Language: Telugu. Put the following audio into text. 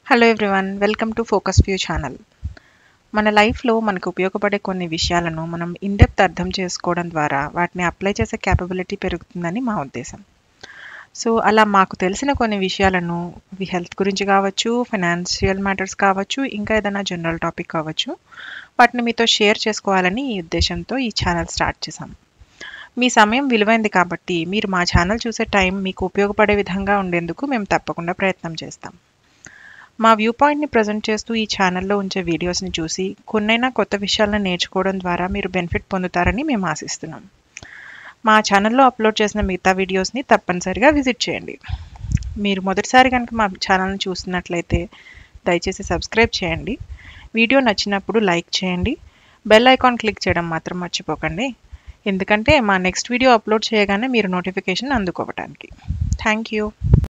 hello everyone welcome to focus view channel మన లైఫ్లో మనకు ఉపయోగపడే కొన్ని విషయాలను మనం ఇన్డెప్త్ అర్థం చేసుకోవడం ద్వారా వాటిని అప్లై చేసే క్యాపబిలిటీ పెరుగుతుందని మా ఉద్దేశం సో అలా మాకు తెలిసిన కొన్ని విషయాలను అవి హెల్త్ గురించి కావచ్చు ఫైనాన్షియల్ మ్యాటర్స్ కావచ్చు ఇంకా ఏదైనా జనరల్ టాపిక్ కావచ్చు వాటిని మీతో షేర్ చేసుకోవాలని ఈ ఉద్దేశంతో ఈ ఛానల్ స్టార్ట్ చేశాం మీ సమయం విలువైంది కాబట్టి మీరు మా ఛానల్ చూసే టైం మీకు ఉపయోగపడే విధంగా ఉండేందుకు మేము తప్పకుండా ప్రయత్నం చేస్తాం మా వ్యూ పాయింట్ని ప్రజెంట్ చేస్తూ ఈ ఛానల్లో ఉంచే వీడియోస్ని చూసి కొన్నైనా కొత్త విషయాలను నేర్చుకోవడం ద్వారా మీరు బెనిఫిట్ పొందుతారని మేము ఆశిస్తున్నాం మా ఛానల్లో అప్లోడ్ చేసిన మిగతా వీడియోస్ని తప్పనిసరిగా విజిట్ చేయండి మీరు మొదటిసారి కనుక మా ఛానల్ని చూస్తున్నట్లయితే దయచేసి సబ్స్క్రైబ్ చేయండి వీడియో నచ్చినప్పుడు లైక్ చేయండి బెల్ ఐకాన్ క్లిక్ చేయడం మాత్రం మర్చిపోకండి ఎందుకంటే మా నెక్స్ట్ వీడియో అప్లోడ్ చేయగానే మీరు నోటిఫికేషన్ అందుకోవటానికి థ్యాంక్ యూ